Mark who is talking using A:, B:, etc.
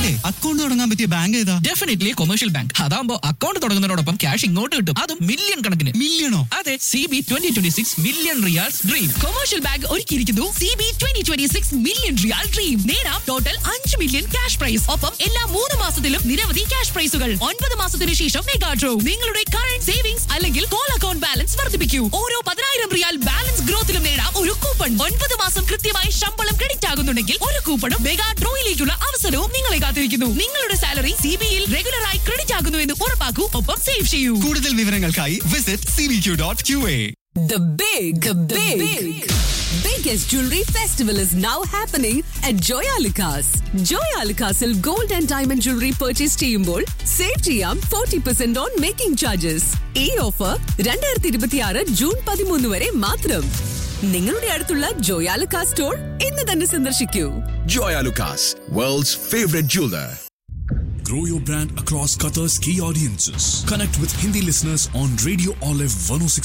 A: അതെ അക്കൗണ്ട് തുടങ്ങാൻ പറ്റിയ ബാങ്ക് ഏതാ
B: ഡെഫിനറ്റ്ലി കൊമേഴ്ഷ്യൽ ബാങ്ക് അതാകുമ്പോൾ അക്കൗണ്ട് തുടങ്ങുന്നതിനോടൊപ്പം ക്യാഷ് ഇങ്ങോട്ട് കിട്ടും അതും മില്യൺ കണക്കിന്
A: മില്യണോ
B: അതെ C B twenty twenty six million riyals dream
C: commercial bank ഒരുക്കിയിരിക്കുന്നു C B twenty twenty six million riyal dream നേടാം ടോട്ടൽ അഞ്ച് മില്യൺ ക്യാഷ് പ്രൈസ് ഒപ്പം എല്ലാ മൂന്ന് മാസത്തിലും നിരവധി ക്യാഷ് പ്രൈസുകൾ ഒൻപത് മാസത്തിന് ശേഷം മെഗാ ഡ്രോ നിങ്ങളുടെ കറന്റ് സേവിംഗ്സ് അല്ലെങ്കിൽ കോൾ അക്കൗണ്ട് ബാലൻസ് വർദ്ധിപ്പിക്കൂ ഓരോ പതിനായിരം റിയാൽ ബാലൻസ് ഗ്രോത്തിലും നേടാം ഒരു കൂപ്പൺ ഒൻപത് മാസം കൃത്യമായി ശമ്പളം ക്രെഡിറ്റ് ആകുന്നുണ്ടെങ്കിൽ ഒരു കൂപ്പണും മെഗാ ഡ്രോയിലേക്കുള്ള അവസരവും നിങ്ങളെ കാത്തിരിക്കുന്നു നിങ്ങളുടെ സാലറി സി ബിയിൽ റെഗുലറായി ക്രെഡിറ്റ് ആകുന്നു എന്ന് ഉറപ്പാക്കൂ ഒപ്പം സേവ് ചെയ്യൂ
A: കൂടുതൽ വിവരങ്ങൾക്കായി visit C B Q dot Q A
D: The big, the big, biggest jewelry festival is now happening at Joyalukas. Joyalukasil gold and diamond jewelry purchase ചെയ്യുമ്പോൾ സേവ് ചെയ്യാം forty percent on making charges ഈ offer രണ്ടായിരത്തി ഇരുപത്തിയാറ് June പതിമൂന്ന് വരെ മാത്രം നിങ്ങളുടെ അടുത്തുള്ള ജോയാലുക്കാ സ്റ്റോർ ഇന്ന് തന്നെ സന്ദർശിക്കൂ
E: Joya Lucas, world's favorite jeweler.
F: Grow your brand across Qatar's key audiences. Connect with Hindi listeners on Radio Olive 106.